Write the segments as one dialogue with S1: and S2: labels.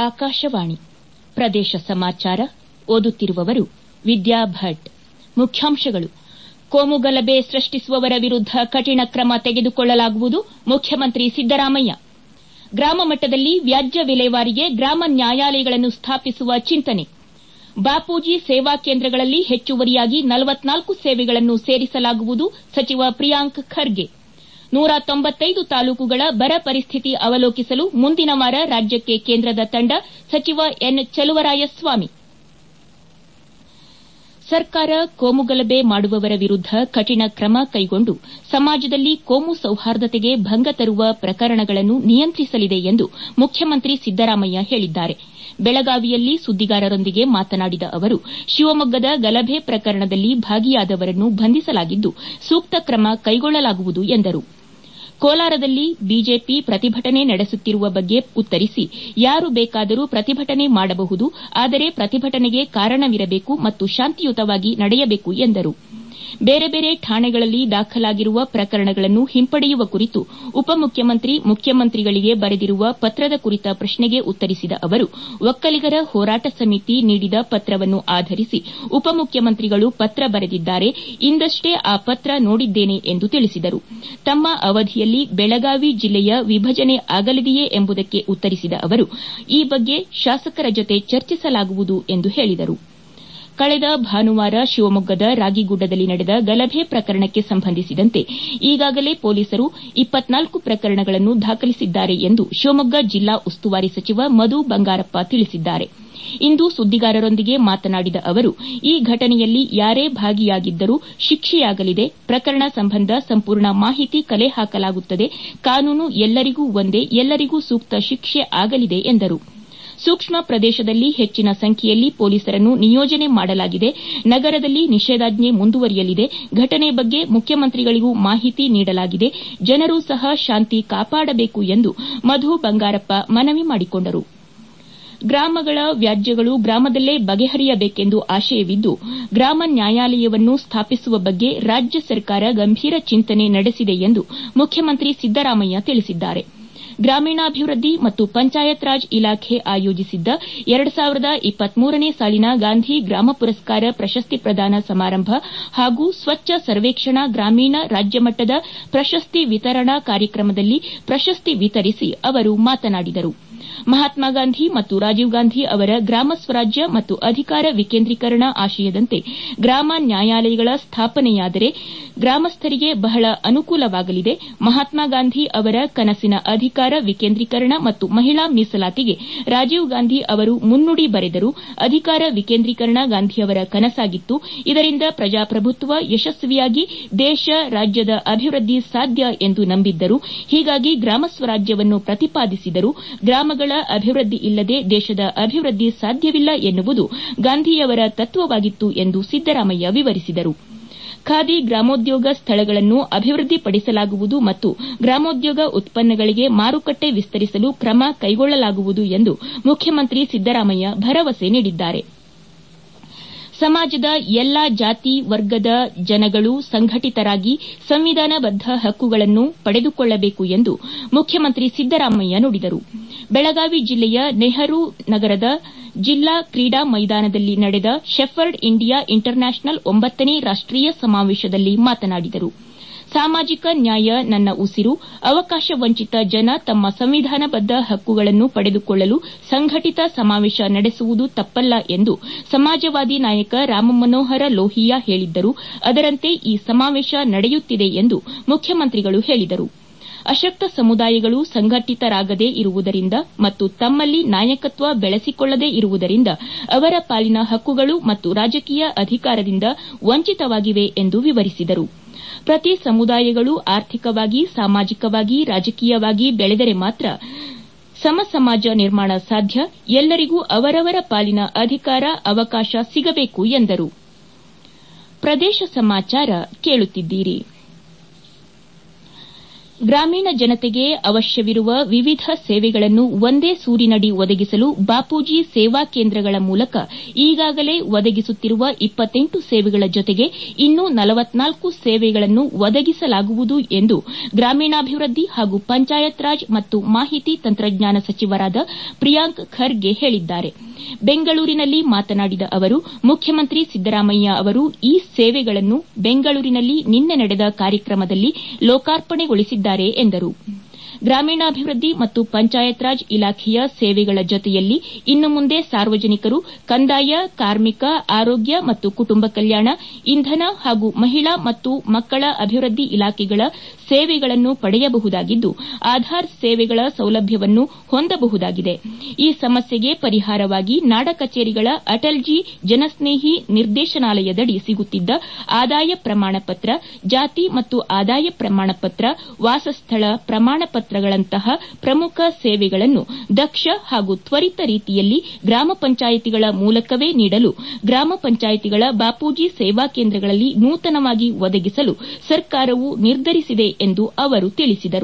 S1: ಆಕಾಶವಾಣಿ ಪ್ರದೇಶ ಸಮಾಚಾರ ಓದುತ್ತಿರುವವರು ವಿದ್ಯಾ ಭಟ್ ಮುಖ್ಯಾಂಶಗಳು ಕೋಮುಗಲಭೆ ಸೃಷ್ಟಿಸುವವರ ವಿರುದ್ದ ಕಠಿಣ ಕ್ರಮ ತೆಗೆದುಕೊಳ್ಳಲಾಗುವುದು ಮುಖ್ಯಮಂತ್ರಿ ಸಿದ್ದರಾಮಯ್ಯ ಗ್ರಾಮ ಮಟ್ಟದಲ್ಲಿ ವ್ಯಾಜ್ಯ ವಿಲೇವಾರಿಗೆ ಗ್ರಾಮ ನ್ಯಾಯಾಲಯಗಳನ್ನು ಸ್ಥಾಪಿಸುವ ಚಿಂತನೆ ಬಾಪೂಜಿ ಸೇವಾ ಕೇಂದ್ರಗಳಲ್ಲಿ ಹೆಚ್ಚುವರಿಯಾಗಿ ನಲವತ್ನಾಲ್ಕು ಸೇವೆಗಳನ್ನು ಸೇರಿಸಲಾಗುವುದು ಸಚಿವ ಪ್ರಿಯಾಂಕ್ ಖರ್ಗೆ ನೂರ ತೊಂಬತ್ತೈದು ತಾಲೂಕುಗಳ ಬರ ಪರಿಸ್ಥಿತಿ ಅವಲೋಕಿಸಲು ಮುಂದಿನ ವಾರ ರಾಜ್ಯಕ್ಕೆ ಕೇಂದ್ರದ ತಂಡ ಸಚಿವ ಎನ್ ಚೆಲುವರಾಯಸ್ವಾಮಿ ಸರ್ಕಾರ ಕೋಮುಗಲಭೆ ಮಾಡುವವರ ವಿರುದ್ದ ಕಠಿಣ ಕ್ರಮ ಕೈಗೊಂಡು ಸಮಾಜದಲ್ಲಿ ಕೋಮು ಸೌಹಾರ್ದತೆಗೆ ಭಂಗ ತರುವ ಪ್ರಕರಣಗಳನ್ನು ನಿಯಂತ್ರಿಸಲಿದೆ ಎಂದು ಮುಖ್ಯಮಂತ್ರಿ ಸಿದ್ದರಾಮಯ್ಯ ಹೇಳಿದ್ದಾರೆ ಬೆಳಗಾವಿಯಲ್ಲಿ ಸುದ್ದಿಗಾರರೊಂದಿಗೆ ಮಾತನಾಡಿದ ಅವರು ಶಿವಮೊಗ್ಗದ ಗಲಭೆ ಪ್ರಕರಣದಲ್ಲಿ ಭಾಗಿಯಾದವರನ್ನು ಬಂಧಿಸಲಾಗಿದ್ದು ಸೂಕ್ತ ಕ್ರಮ ಕೈಗೊಳ್ಳಲಾಗುವುದು ಎಂದರು ಕೋಲಾರದಲ್ಲಿ ಬಿಜೆಪಿ ಪ್ರತಿಭಟನೆ ನಡೆಸುತ್ತಿರುವ ಬಗ್ಗೆ ಉತ್ತರಿಸಿ ಯಾರು ಬೇಕಾದರೂ ಪ್ರತಿಭಟನೆ ಮಾಡಬಹುದು ಆದರೆ ಪ್ರತಿಭಟನೆಗೆ ಕಾರಣವಿರಬೇಕು ಮತ್ತು ಶಾಂತಿಯುತವಾಗಿ ನಡೆಯಬೇಕು ಎಂದರು ಬೇರೆ ಬೇರೆ ಠಾಣೆಗಳಲ್ಲಿ ದಾಖಲಾಗಿರುವ ಪ್ರಕರಣಗಳನ್ನು ಹಿಂಪಡೆಯುವ ಕುರಿತು ಉಪಮುಖ್ಯಮಂತ್ರಿ ಮುಖ್ಯಮಂತ್ರಿಗಳಿಗೆ ಬರೆದಿರುವ ಪತ್ರದ ಕುರಿತ ಪ್ರಶ್ನೆಗೆ ಉತ್ತರಿಸಿದ ಅವರು ಒಕ್ಕಲಿಗರ ಹೋರಾಟ ಸಮಿತಿ ನೀಡಿದ ಪತ್ರವನ್ನು ಆಧರಿಸಿ ಉಪಮುಖ್ಯಮಂತ್ರಿಗಳು ಪತ್ರ ಬರೆದಿದ್ದಾರೆ ಇಂದಷ್ಟೇ ಆ ಪತ್ರ ನೋಡಿದ್ದೇನೆ ಎಂದು ತಿಳಿಸಿದರು ತಮ್ಮ ಅವಧಿಯಲ್ಲಿ ಬೆಳಗಾವಿ ಜಿಲ್ಲೆಯ ವಿಭಜನೆ ಆಗಲಿದೆಯೇ ಎಂಬುದಕ್ಕೆ ಉತ್ತರಿಸಿದ ಅವರು ಈ ಬಗ್ಗೆ ಶಾಸಕರ ಜೊತೆ ಚರ್ಚಿಸಲಾಗುವುದು ಎಂದು ಹೇಳಿದರು ಕಳೆದ ಭಾನುವಾರ ಶಿವಮೊಗ್ಗದ ರಾಗಿಗುಡ್ಡದಲ್ಲಿ ನಡೆದ ಗಲಭೆ ಪ್ರಕರಣಕ್ಕೆ ಸಂಬಂಧಿಸಿದಂತೆ ಈಗಾಗಲೇ ಪೊಲೀಸರು ಇಪ್ಪತ್ನಾಲ್ಕು ಪ್ರಕರಣಗಳನ್ನು ದಾಖಲಿಸಿದ್ದಾರೆ ಎಂದು ಶಿವಮೊಗ್ಗ ಜಿಲ್ಲಾ ಉಸ್ತುವಾರಿ ಸಚಿವ ಮಧು ಬಂಗಾರಪ್ಪ ತಿಳಿಸಿದ್ದಾರೆ ಇಂದು ಸುದ್ದಿಗಾರರೊಂದಿಗೆ ಮಾತನಾಡಿದ ಅವರು ಈ ಘಟನೆಯಲ್ಲಿ ಯಾರೇ ಭಾಗಿಯಾಗಿದ್ದರೂ ಶಿಕ್ಷೆಯಾಗಲಿದೆ ಪ್ರಕರಣ ಸಂಬಂಧ ಸಂಪೂರ್ಣ ಮಾಹಿತಿ ಕಲೆ ಹಾಕಲಾಗುತ್ತದೆ ಕಾನೂನು ಎಲ್ಲರಿಗೂ ಒಂದೇ ಎಲ್ಲರಿಗೂ ಸೂಕ್ತ ಶಿಕ್ಷೆ ಆಗಲಿದೆ ಎಂದರು ಸೂಕ್ಷ್ಮ ಪ್ರದೇಶದಲ್ಲಿ ಹೆಚ್ಚಿನ ಸಂಖ್ಯೆಯಲ್ಲಿ ಪೊಲೀಸರನ್ನು ನಿಯೋಜನೆ ಮಾಡಲಾಗಿದೆ ನಗರದಲ್ಲಿ ನಿಷೇಧಾಜ್ಞೆ ಮುಂದುವರಿಯಲಿದೆ ಘಟನೆ ಬಗ್ಗೆ ಮುಖ್ಯಮಂತ್ರಿಗಳಿಗೂ ಮಾಹಿತಿ ನೀಡಲಾಗಿದೆ ಜನರೂ ಸಹ ಶಾಂತಿ ಕಾಪಾಡಬೇಕು ಎಂದು ಮಧು ಬಂಗಾರಪ್ಪ ಮನವಿ ಮಾಡಿಕೊಂಡರು ಗ್ರಾಮಗಳ ವ್ಯಾಜ್ಯಗಳು ಗ್ರಾಮದಲ್ಲೇ ಬಗೆಹರಿಯಬೇಕೆಂದು ಆಶಯವಿದ್ದು ಗ್ರಾಮ ನ್ಯಾಯಾಲಯವನ್ನು ಸ್ಥಾಪಿಸುವ ಬಗ್ಗೆ ರಾಜ್ಯ ಸರ್ಕಾರ ಗಂಭೀರ ಚಿಂತನೆ ನಡೆಸಿದೆ ಎಂದು ಮುಖ್ಯಮಂತ್ರಿ ಸಿದ್ದರಾಮಯ್ಯ ತಿಳಿಸಿದ್ದಾರೆ ಗ್ರಾಮೀಣಾಭಿವೃದ್ಧಿ ಮತ್ತು ಪಂಚಾಯತ್ ರಾಜ್ ಇಲಾಖೆ ಆಯೋಜಿಸಿದ್ದ ಎರಡು ಸಾವಿರದ ಇಪ್ಪತ್ಮೂರನೇ ಸಾಲಿನ ಗಾಂಧಿ ಗ್ರಾಮ ಪುರಸ್ಕಾರ ಪ್ರಶಸ್ತಿ ಪ್ರದಾನ ಸಮಾರಂಭ ಹಾಗೂ ಸ್ವಚ್ಛ ಸರ್ವೇಕ್ಷಣಾ ಗ್ರಾಮೀಣ ರಾಜ್ಯಮಟ್ಟದ ಪ್ರಶಸ್ತಿ ವಿತರಣಾ ಕಾರ್ಯಕ್ರಮದಲ್ಲಿ ಪ್ರಶಸ್ತಿ ವಿತರಿಸಿ ಅವರು ಮಾತನಾಡಿದರು ಮಹಾತ್ಮ ಗಾಂಧಿ ಮತ್ತು ರಾಜೀವ್ ಗಾಂಧಿ ಅವರ ಗ್ರಾಮ ಸ್ವರಾಜ್ಯ ಮತ್ತು ಅಧಿಕಾರ ವಿಕೇಂದ್ರೀಕರಣ ಆಶಯದಂತೆ ಗ್ರಾಮ ನ್ಯಾಯಾಲಯಗಳ ಸ್ಥಾಪನೆಯಾದರೆ ಗ್ರಾಮಸ್ಥರಿಗೆ ಬಹಳ ಅನುಕೂಲವಾಗಲಿದೆ ಮಹಾತ್ಮ ಗಾಂಧಿ ಅವರ ಕನಸಿನ ಅಧಿಕಾರ ವಿಕೇಂದ್ರೀಕರಣ ಮತ್ತು ಮಹಿಳಾ ಮೀಸಲಾತಿಗೆ ರಾಜೀವ್ ಗಾಂಧಿ ಅವರು ಮುನ್ನುಡಿ ಬರೆದರು ಅಧಿಕಾರ ವಿಕೇಂದ್ರೀಕರಣ ಗಾಂಧಿಯವರ ಕನಸಾಗಿತ್ತು ಇದರಿಂದ ಪ್ರಜಾಪ್ರಭುತ್ವ ಯಶಸ್ವಿಯಾಗಿ ದೇಶ ರಾಜ್ಯದ ಅಭಿವೃದ್ಧಿ ಸಾಧ್ಯ ಎಂದು ನಂಬಿದ್ದರು ಹೀಗಾಗಿ ಗ್ರಾಮ ಸ್ವರಾಜ್ಯವನ್ನು ಪ್ರತಿಪಾದಿಸಿದರು ಗ್ರಾಮಗಳ ಅಭಿವೃದ್ಧಿ ಇಲ್ಲದೆ ದೇಶದ ಅಭಿವೃದ್ಧಿ ಸಾಧ್ಯವಿಲ್ಲ ಎನ್ನುವುದು ಗಾಂಧಿಯವರ ತತ್ವವಾಗಿತ್ತು ಎಂದು ಸಿದ್ದರಾಮಯ್ಯ ವಿವರಿಸಿದರು ಖಾದಿ ಗ್ರಾಮೋದ್ಯೋಗ ಸ್ಥಳಗಳನ್ನು ಅಭಿವೃದ್ಧಿಪಡಿಸಲಾಗುವುದು ಮತ್ತು ಗ್ರಾಮೋದ್ಯೋಗ ಉತ್ಪನ್ನಗಳಿಗೆ ಮಾರುಕಟ್ಟೆ ವಿಸ್ತರಿಸಲು ಕ್ರಮ ಕೈಗೊಳ್ಳಲಾಗುವುದು ಎಂದು ಮುಖ್ಯಮಂತ್ರಿ ಸಿದ್ದರಾಮಯ್ಯ ಭರವಸೆ ನೀಡಿದ್ದಾರೆ ಸಮಾಜದ ಎಲ್ಲಾ ಜಾತಿ ವರ್ಗದ ಜನಗಳು ಸಂಘಟಿತರಾಗಿ ಸಂವಿಧಾನಬದ್ದ ಹಕ್ಕುಗಳನ್ನು ಪಡೆದುಕೊಳ್ಳಬೇಕು ಎಂದು ಮುಖ್ಯಮಂತ್ರಿ ಸಿದ್ದರಾಮಯ್ಯ ನುಡಿದರು ಬೆಳಗಾವಿ ಜಿಲ್ಲೆಯ ನೆಹರು ನಗರದ ಜಿಲ್ಲಾ ಕ್ರೀಡಾ ಮೈದಾನದಲ್ಲಿ ನಡೆದ ಶೆಫರ್ಡ್ ಇಂಡಿಯಾ ಇಂಟರ್ ನ್ಯಾಷನಲ್ ಒಂಬತ್ತನೇ ರಾಷ್ಟೀಯ ಸಮಾವೇಶದಲ್ಲಿ ಮಾತನಾಡಿದರು ಸಾಮಾಜಿಕ ನ್ಯಾಯ ನನ್ನ ಉಸಿರು ಅವಕಾಶ ವಂಚಿತ ಜನ ತಮ್ಮ ಸಂವಿಧಾನಬದ್ದ ಹಕ್ಕುಗಳನ್ನು ಪಡೆದುಕೊಳ್ಳಲು ಸಂಘಟಿತ ಸಮಾವೇಶ ನಡೆಸುವುದು ತಪ್ಪಲ್ಲ ಎಂದು ಸಮಾಜವಾದಿ ನಾಯಕ ರಾಮಮನೋಹರ ಲೋಹಿಯಾ ಹೇಳಿದ್ದರು ಅದರಂತೆ ಈ ಸಮಾವೇಶ ನಡೆಯುತ್ತಿದೆ ಎಂದು ಮುಖ್ಯಮಂತ್ರಿಗಳು ಹೇಳಿದರು ಅಶಕ್ತ ಸಮುದಾಯಗಳು ಸಂಘಟಿತರಾಗದೇ ಇರುವುದರಿಂದ ಮತ್ತು ತಮ್ಮಲ್ಲಿ ನಾಯಕತ್ವ ಬೆಳೆಸಿಕೊಳ್ಳದೇ ಇರುವುದರಿಂದ ಅವರ ಪಾಲಿನ ಹಕ್ಕುಗಳು ಮತ್ತು ರಾಜಕೀಯ ಅಧಿಕಾರದಿಂದ ವಂಚಿತವಾಗಿವೆ ಎಂದು ವಿವರಿಸಿದರು ಪ್ರತಿ ಸಮುದಾಯಗಳು ಆರ್ಥಿಕವಾಗಿ ಸಾಮಾಜಿಕವಾಗಿ ರಾಜಕೀಯವಾಗಿ ಬೆಳೆದರೆ ಮಾತ್ರ ಸಮ ಸಮಾಜ ನಿರ್ಮಾಣ ಸಾಧ್ಯ ಎಲ್ಲರಿಗೂ ಅವರವರ ಪಾಲಿನ ಅಧಿಕಾರ ಅವಕಾಶ ಸಿಗಬೇಕು ಎಂದರು ಪ್ರದೇಶ ಸಮಾಚಾರ ಕೇಳುತ್ತಿದ್ದೀರಿ ಗ್ರಾಮೀಣ ಜನತೆಗೆ ಅವಶ್ಯವಿರುವ ವಿವಿಧ ಸೇವೆಗಳನ್ನು ಒಂದೇ ಸೂರಿನಡಿ ಒದಗಿಸಲು ಬಾಪೂಜಿ ಸೇವಾ ಕೇಂದ್ರಗಳ ಮೂಲಕ ಈಗಾಗಲೇ ಒದಗಿಸುತ್ತಿರುವ ಇಪ್ಪತ್ತೆಂಟು ಸೇವೆಗಳ ಜೊತೆಗೆ ಇನ್ನೂ ನಲವತ್ನಾಲ್ಕು ಸೇವೆಗಳನ್ನು ಒದಗಿಸಲಾಗುವುದು ಎಂದು ಗ್ರಾಮೀಣಾಭಿವೃದ್ಧಿ ಹಾಗೂ ಪಂಚಾಯತ್ ರಾಜ್ ಮತ್ತು ಮಾಹಿತಿ ತಂತ್ರಜ್ಞಾನ ಸಚಿವರಾದ ಪ್ರಿಯಾಂಕ್ ಖರ್ಗೆ ಹೇಳಿದ್ದಾರೆ ಬೆಂಗಳೂರಿನಲ್ಲಿ ಮಾತನಾಡಿದ ಅವರು ಮುಖ್ಯಮಂತ್ರಿ ಸಿದ್ದರಾಮಯ್ಯ ಅವರು ಈ ಸೇವೆಗಳನ್ನು ಬೆಂಗಳೂರಿನಲ್ಲಿ ನಿನ್ನೆ ನಡೆದ ಕಾರ್ಯಕ್ರಮದಲ್ಲಿ ಲೋಕಾರ್ಪಣೆಗೊಳಿಸಿದ್ದಾರೆ ಎಂದರು ಗ್ರಾಮೀಣಾಭಿವೃದ್ಧಿ ಮತ್ತು ಪಂಚಾಯತ್ ರಾಜ್ ಇಲಾಖೆಯ ಸೇವೆಗಳ ಜೊತೆಯಲ್ಲಿ ಇನ್ನು ಮುಂದೆ ಸಾರ್ವಜನಿಕರು ಕಂದಾಯ ಕಾರ್ಮಿಕ ಆರೋಗ್ಯ ಮತ್ತು ಕುಟುಂಬ ಕಲ್ಯಾಣ ಇಂಧನ ಹಾಗೂ ಮಹಿಳಾ ಮತ್ತು ಮಕ್ಕಳ ಅಭಿವೃದ್ಧಿ ಇಲಾಖೆಗಳ ಸೇವೆಗಳನ್ನು ಪಡೆಯಬಹುದಾಗಿದ್ದು ಆಧಾರ್ ಸೇವೆಗಳ ಸೌಲಭ್ಯವನ್ನು ಹೊಂದಬಹುದಾಗಿದೆ ಈ ಸಮಸ್ಯೆಗೆ ಪರಿಹಾರವಾಗಿ ನಾಡ ಕಚೇರಿಗಳ ಅಟಲ್ಜಿ ಜನಸ್ನೇಹಿ ನಿರ್ದೇಶನಾಲಯದಡಿ ಸಿಗುತ್ತಿದ್ದ ಆದಾಯ ಪ್ರಮಾಣ ಪತ್ರ ಜಾತಿ ಮತ್ತು ಆದಾಯ ಪ್ರಮಾಣ ಪತ್ರ ವಾಸಸ್ಥಳ ಪ್ರಮಾಣ ಪತ್ರಗಳಂತಹ ಪ್ರಮುಖ ಸೇವೆಗಳನ್ನು ದಕ್ಷ ಹಾಗೂ ತ್ವರಿತ ರೀತಿಯಲ್ಲಿ ಗ್ರಾಮ ಪಂಚಾಯಿತಿಗಳ ಮೂಲಕವೇ ನೀಡಲು ಗ್ರಾಮ ಪಂಚಾಯಿತಿಗಳ ಬಾಪೂಜಿ ಸೇವಾ ಕೇಂದ್ರಗಳಲ್ಲಿ ನೂತನವಾಗಿ ಒದಗಿಸಲು ಸರ್ಕಾರವು ನಿರ್ಧರಿಸಿದೆ ಎಂದು ಅವರು ತಿಳಿಸಿದರು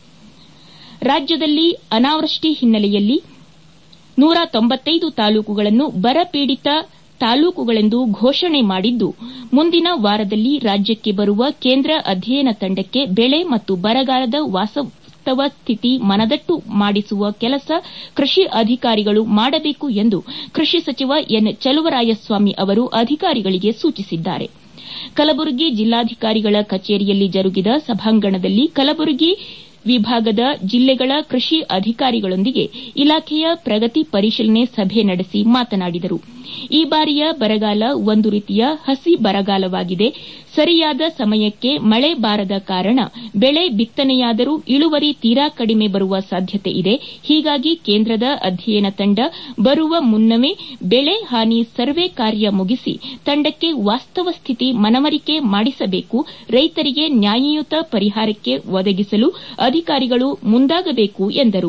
S1: ರಾಜ್ಯದಲ್ಲಿ ಅನಾವೃಷ್ಟಿ ಹಿನ್ನೆಲೆಯಲ್ಲಿ ನೂರ ತೊಂಬತ್ತೈದು ತಾಲೂಕುಗಳನ್ನು ಬರಪೀಡಿತ ತಾಲೂಕುಗಳೆಂದು ಘೋಷಣೆ ಮಾಡಿದ್ದು ಮುಂದಿನ ವಾರದಲ್ಲಿ ರಾಜ್ಯಕ್ಕೆ ಬರುವ ಕೇಂದ್ರ ಅಧ್ಯಯನ ತಂಡಕ್ಕೆ ಬೆಳೆ ಮತ್ತು ಬರಗಾಲದ ವಾಸ್ತವ ಸ್ಥಿತಿ ಮನದಟ್ಟು ಮಾಡಿಸುವ ಕೆಲಸ ಕೃಷಿ ಅಧಿಕಾರಿಗಳು ಮಾಡಬೇಕು ಎಂದು ಕೃಷಿ ಸಚಿವ ಎನ್ ಚಲುವರಾಯಸ್ವಾಮಿ ಅವರು ಅಧಿಕಾರಿಗಳಿಗೆ ಸೂಚಿಸಿದ್ದಾರೆ ಕಲಬುರಗಿ ಜಿಲ್ಲಾಧಿಕಾರಿಗಳ ಕಚೇರಿಯಲ್ಲಿ ಜರುಗಿದ ಸಭಾಂಗಣದಲ್ಲಿ ಕಲಬುರಗಿ ವಿಭಾಗದ ಜಿಲ್ಲೆಗಳ ಕೃಷಿ ಅಧಿಕಾರಿಗಳೊಂದಿಗೆ ಇಲಾಖೆಯ ಪ್ರಗತಿ ಪರಿಶೀಲನೆ ಸಭೆ ನಡೆಸಿ ಮಾತನಾಡಿದರು ಈ ಬಾರಿಯ ಬರಗಾಲ ಒಂದು ರೀತಿಯ ಹಸಿ ಬರಗಾಲವಾಗಿದೆ ಸರಿಯಾದ ಸಮಯಕ್ಕೆ ಮಳೆ ಬಾರದ ಕಾರಣ ಬೆಳೆ ಬಿತ್ತನೆಯಾದರೂ ಇಳುವರಿ ತೀರಾ ಕಡಿಮೆ ಬರುವ ಸಾಧ್ಯತೆ ಇದೆ ಹೀಗಾಗಿ ಕೇಂದ್ರದ ಅಧ್ಯಯನ ತಂಡ ಬರುವ ಮುನ್ನವೇ ಬೆಳೆ ಹಾನಿ ಸರ್ವೆ ಕಾರ್ಯ ಮುಗಿಸಿ ತಂಡಕ್ಕೆ ವಾಸ್ತವ ಸ್ಥಿತಿ ಮನವರಿಕೆ ಮಾಡಿಸಬೇಕು ರೈತರಿಗೆ ನ್ಯಾಯಯುತ ಪರಿಹಾರಕ್ಕೆ ಒದಗಿಸಲು ಅಧಿಕಾರಿಗಳು ಮುಂದಾಗಬೇಕು ಎಂದರು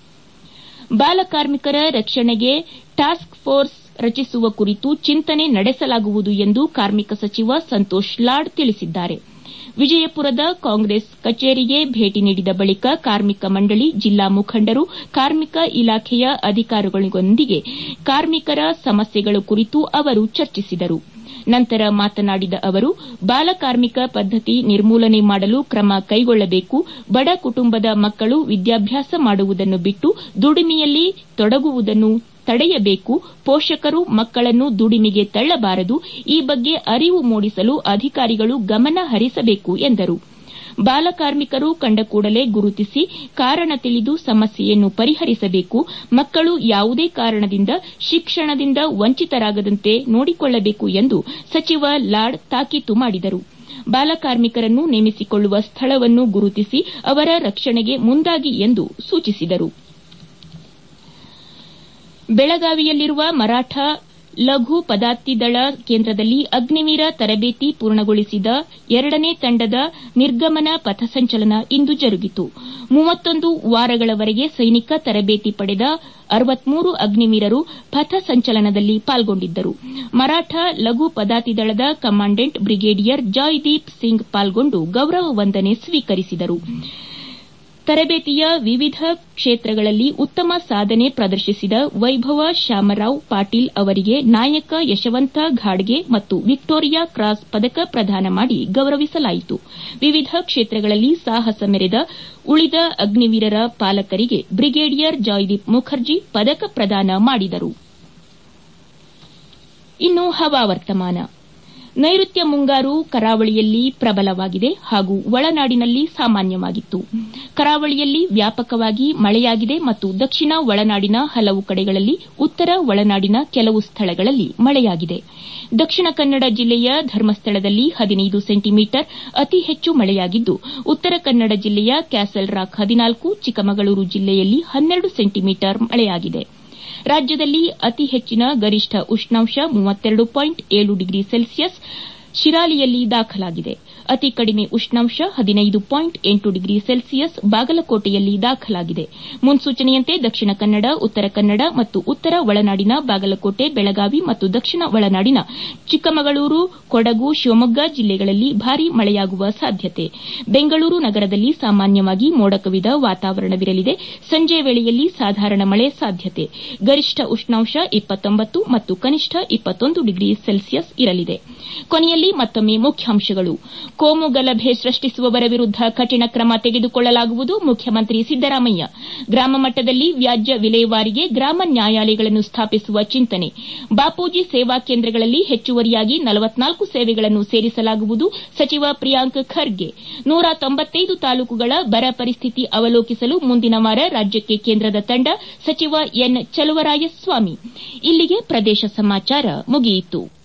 S1: ಬಾಲಕಾರ್ಮಿಕರ ರಕ್ಷಣೆಗೆ ಟಾಸ್ಕ್ ಫೋರ್ಸ್ ರಚಿಸುವ ಕುರಿತು ಚಿಂತನೆ ನಡೆಸಲಾಗುವುದು ಎಂದು ಕಾರ್ಮಿಕ ಸಚಿವ ಸಂತೋಷ್ ಲಾಡ್ ತಿಳಿಸಿದ್ದಾರೆ ವಿಜಯಪುರದ ಕಾಂಗ್ರೆಸ್ ಕಚೇರಿಗೆ ಭೇಟಿ ನೀಡಿದ ಬಳಿಕ ಕಾರ್ಮಿಕ ಮಂಡಳಿ ಜಿಲ್ಲಾ ಮುಖಂಡರು ಕಾರ್ಮಿಕ ಇಲಾಖೆಯ ಅಧಿಕಾರಿಗಳೊಂದಿಗೆ ಕಾರ್ಮಿಕರ ಸಮಸ್ಯೆಗಳ ಕುರಿತು ಅವರು ಚರ್ಚಿಸಿದರು ನಂತರ ಮಾತನಾಡಿದ ಅವರು ಬಾಲಕಾರ್ಮಿಕ ಪದ್ದತಿ ನಿರ್ಮೂಲನೆ ಮಾಡಲು ಕ್ರಮ ಕೈಗೊಳ್ಳಬೇಕು ಬಡ ಕುಟುಂಬದ ಮಕ್ಕಳು ವಿದ್ಯಾಭ್ಯಾಸ ಮಾಡುವುದನ್ನು ಬಿಟ್ಟು ದುಡಿಮೆಯಲ್ಲಿ ತೊಡಗುವುದನ್ನು ತಡೆಯಬೇಕು ಪೋಷಕರು ಮಕ್ಕಳನ್ನು ದುಡಿಮೆಗೆ ತಳ್ಳಬಾರದು ಈ ಬಗ್ಗೆ ಅರಿವು ಮೂಡಿಸಲು ಅಧಿಕಾರಿಗಳು ಗಮನ ಹರಿಸಬೇಕು ಎಂದರು ಬಾಲಕಾರ್ಮಿಕರು ಕಂಡ ಕೂಡಲೇ ಗುರುತಿಸಿ ಕಾರಣ ತಿಳಿದು ಸಮಸ್ಯೆಯನ್ನು ಪರಿಹರಿಸಬೇಕು ಮಕ್ಕಳು ಯಾವುದೇ ಕಾರಣದಿಂದ ಶಿಕ್ಷಣದಿಂದ ವಂಚಿತರಾಗದಂತೆ ನೋಡಿಕೊಳ್ಳಬೇಕು ಎಂದು ಸಚಿವ ಲಾಡ್ ತಾಕೀತು ಮಾಡಿದರು ಬಾಲಕಾರ್ಮಿಕರನ್ನು ನೇಮಿಸಿಕೊಳ್ಳುವ ಸ್ಥಳವನ್ನು ಗುರುತಿಸಿ ಅವರ ರಕ್ಷಣೆಗೆ ಮುಂದಾಗಿ ಎಂದು ಸೂಚಿಸಿದರು ಬೆಳಗಾವಿಯಲ್ಲಿರುವ ಮರಾಠ ಲಘು ಪದಾತಿ ದಳ ಕೇಂದ್ರದಲ್ಲಿ ಅಗ್ನಿವೀರ ತರಬೇತಿ ಪೂರ್ಣಗೊಳಿಸಿದ ಎರಡನೇ ತಂಡದ ನಿರ್ಗಮನ ಪಥಸಂಚಲನ ಇಂದು ಜರುಗಿತು ಮೂವತ್ತೊಂದು ವಾರಗಳವರೆಗೆ ಸೈನಿಕ ತರಬೇತಿ ಪಡೆದ ಅರವತ್ಮೂರು ಅಗ್ನಿವೀರರು ಪಥಸಂಚಲನದಲ್ಲಿ ಪಾಲ್ಗೊಂಡಿದ್ದರು ಮರಾಠ ಲಘು ಪದಾತಿ ದಳದ ಕಮಾಂಡೆಂಟ್ ಬ್ರಿಗೇಡಿಯರ್ ಜಾಯ್ದೀಪ್ ಸಿಂಗ್ ಪಾಲ್ಗೊಂಡು ಗೌರವ ವಂದನೆ ಸ್ವೀಕರಿಸಿದರು ತರಬೇತಿಯ ವಿವಿಧ ಕ್ಷೇತ್ರಗಳಲ್ಲಿ ಉತ್ತಮ ಸಾಧನೆ ಪ್ರದರ್ಶಿಸಿದ ವೈಭವ ಶ್ಯಾಮರಾವ್ ಪಾಟೀಲ್ ಅವರಿಗೆ ನಾಯಕ ಯಶವಂತ ಘಾಡ್ಗೆ ಮತ್ತು ವಿಕ್ಟೋರಿಯಾ ಕ್ರಾಸ್ ಪದಕ ಪ್ರದಾನ ಮಾಡಿ ಗೌರವಿಸಲಾಯಿತು ವಿವಿಧ ಕ್ಷೇತ್ರಗಳಲ್ಲಿ ಸಾಹಸ ಮೆರೆದ ಉಳಿದ ಅಗ್ನಿವೀರರ ಪಾಲಕರಿಗೆ ಬ್ರಿಗೇಡಿಯರ್ ಜಾಯ್ದೀಪ್ ಮುಖರ್ಜಿ ಪದಕ ಪ್ರದಾನ ಮಾಡಿದರು ಇನ್ನು ಹವಾವರ್ತಮಾನ ನೈಋತ್ಯ ಮುಂಗಾರು ಕರಾವಳಿಯಲ್ಲಿ ಪ್ರಬಲವಾಗಿದೆ ಹಾಗೂ ಒಳನಾಡಿನಲ್ಲಿ ಸಾಮಾನ್ಯವಾಗಿತ್ತು ಕರಾವಳಿಯಲ್ಲಿ ವ್ಯಾಪಕವಾಗಿ ಮಳೆಯಾಗಿದೆ ಮತ್ತು ದಕ್ಷಿಣ ಒಳನಾಡಿನ ಹಲವು ಕಡೆಗಳಲ್ಲಿ ಉತ್ತರ ಒಳನಾಡಿನ ಕೆಲವು ಸ್ಥಳಗಳಲ್ಲಿ ಮಳೆಯಾಗಿದೆ ದಕ್ಷಿಣ ಕನ್ನಡ ಜಿಲ್ಲೆಯ ಧರ್ಮಸ್ಥಳದಲ್ಲಿ ಹದಿನೈದು ಸೆಂಟಿಮೀಟರ್ ಅತಿ ಹೆಚ್ಚು ಮಳೆಯಾಗಿದ್ದು ಉತ್ತರ ಕನ್ನಡ ಜಿಲ್ಲೆಯ ಕ್ಯಾಸಲ್ ರಾಕ್ ಹದಿನಾಲ್ಕು ಚಿಕ್ಕಮಗಳೂರು ಜಿಲ್ಲೆಯಲ್ಲಿ ಹನ್ನೆರಡು ಸೆಂಟಿಮೀಟರ್ ಮಳೆಯಾಗಿದೆ ರಾಜ್ಯದಲ್ಲಿ ಅತಿ ಹೆಚ್ಚಿನ ಗರಿಷ್ಠ ಉಷ್ಣಾಂಶ ಮೂವತ್ತೆರಡು ಪಾಯಿಂಟ್ ಏಳು ಡಿಗ್ರಿ ಸೆಲ್ಸಿಯಸ್ ಶಿರಾಲಿಯಲ್ಲಿ ದಾಖಲಾಗಿದೆ ಅತಿ ಕಡಿಮೆ ಉಷ್ಣಾಂಶ ಹದಿನೈದು ಪಾಯಿಂಟ್ ಎಂಟು ಡಿಗ್ರಿ ಸೆಲ್ಸಿಯಸ್ ಬಾಗಲಕೋಟೆಯಲ್ಲಿ ದಾಖಲಾಗಿದೆ ಮುನ್ಸೂಚನೆಯಂತೆ ದಕ್ಷಿಣ ಕನ್ನಡ ಉತ್ತರ ಕನ್ನಡ ಮತ್ತು ಉತ್ತರ ಒಳನಾಡಿನ ಬಾಗಲಕೋಟೆ ಬೆಳಗಾವಿ ಮತ್ತು ದಕ್ಷಿಣ ಒಳನಾಡಿನ ಚಿಕ್ಕಮಗಳೂರು ಕೊಡಗು ಶಿವಮೊಗ್ಗ ಜಿಲ್ಲೆಗಳಲ್ಲಿ ಭಾರೀ ಮಳೆಯಾಗುವ ಸಾಧ್ಯತೆ ಬೆಂಗಳೂರು ನಗರದಲ್ಲಿ ಸಾಮಾನ್ಯವಾಗಿ ಮೋಡ ಕವಿದ ವಾತಾವರಣವಿರಲಿದೆ ಸಂಜೆ ವೇಳೆಯಲ್ಲಿ ಸಾಧಾರಣ ಮಳೆ ಸಾಧ್ಯತೆ ಗರಿಷ್ಠ ಉಷ್ಣಾಂಶ ಇಪ್ಪತ್ತೊಂಬತ್ತು ಮತ್ತು ಕನಿಷ್ಠ ಇಪ್ಪತ್ತೊಂದು ಡಿಗ್ರಿ ಸೆಲ್ಸಿಯಸ್ ಇರಲಿದೆ ಕೊನೆಯಲ್ಲಿ ಮತ್ತೊಮ್ಮೆ ಮುಖ್ಯಾಂಶಗಳು ಕೋಮು ಗಲಭೆ ಸೃಷ್ಟಿಸುವವರ ವಿರುದ್ದ ಕಠಿಣ ಕ್ರಮ ತೆಗೆದುಕೊಳ್ಳಲಾಗುವುದು ಮುಖ್ಯಮಂತ್ರಿ ಸಿದ್ದರಾಮಯ್ಯ ಗ್ರಾಮ ಮಟ್ಟದಲ್ಲಿ ವ್ಯಾಜ್ಯ ವಿಲೇವಾರಿಗೆ ಗ್ರಾಮ ನ್ಯಾಯಾಲಯಗಳನ್ನು ಸ್ಥಾಪಿಸುವ ಚಿಂತನೆ ಬಾಪೂಜಿ ಸೇವಾ ಕೇಂದ್ರಗಳಲ್ಲಿ ಹೆಚ್ಚುವರಿಯಾಗಿ ನಲವತ್ನಾಲ್ಕು ಸೇವೆಗಳನ್ನು ಸೇರಿಸಲಾಗುವುದು ಸಚಿವ ಪ್ರಿಯಾಂಕ್ ಖರ್ಗೆ ನೂರ ತೊಂಬತ್ತೈದು ತಾಲೂಕುಗಳ ಬರ ಪರಿಸ್ಥಿತಿ ಅವಲೋಕಿಸಲು ಮುಂದಿನ ವಾರ ರಾಜ್ಯಕ್ಕೆ ಕೇಂದ್ರದ ತಂಡ ಸಚಿವ ಎನ್ ಚಲುವರಾಯಸ್ವಾಮಿ ಇಲ್ಲಿಗೆ ಪ್ರದೇಶ ಸಮಾಚಾರ ಮುಗಿಯಿತು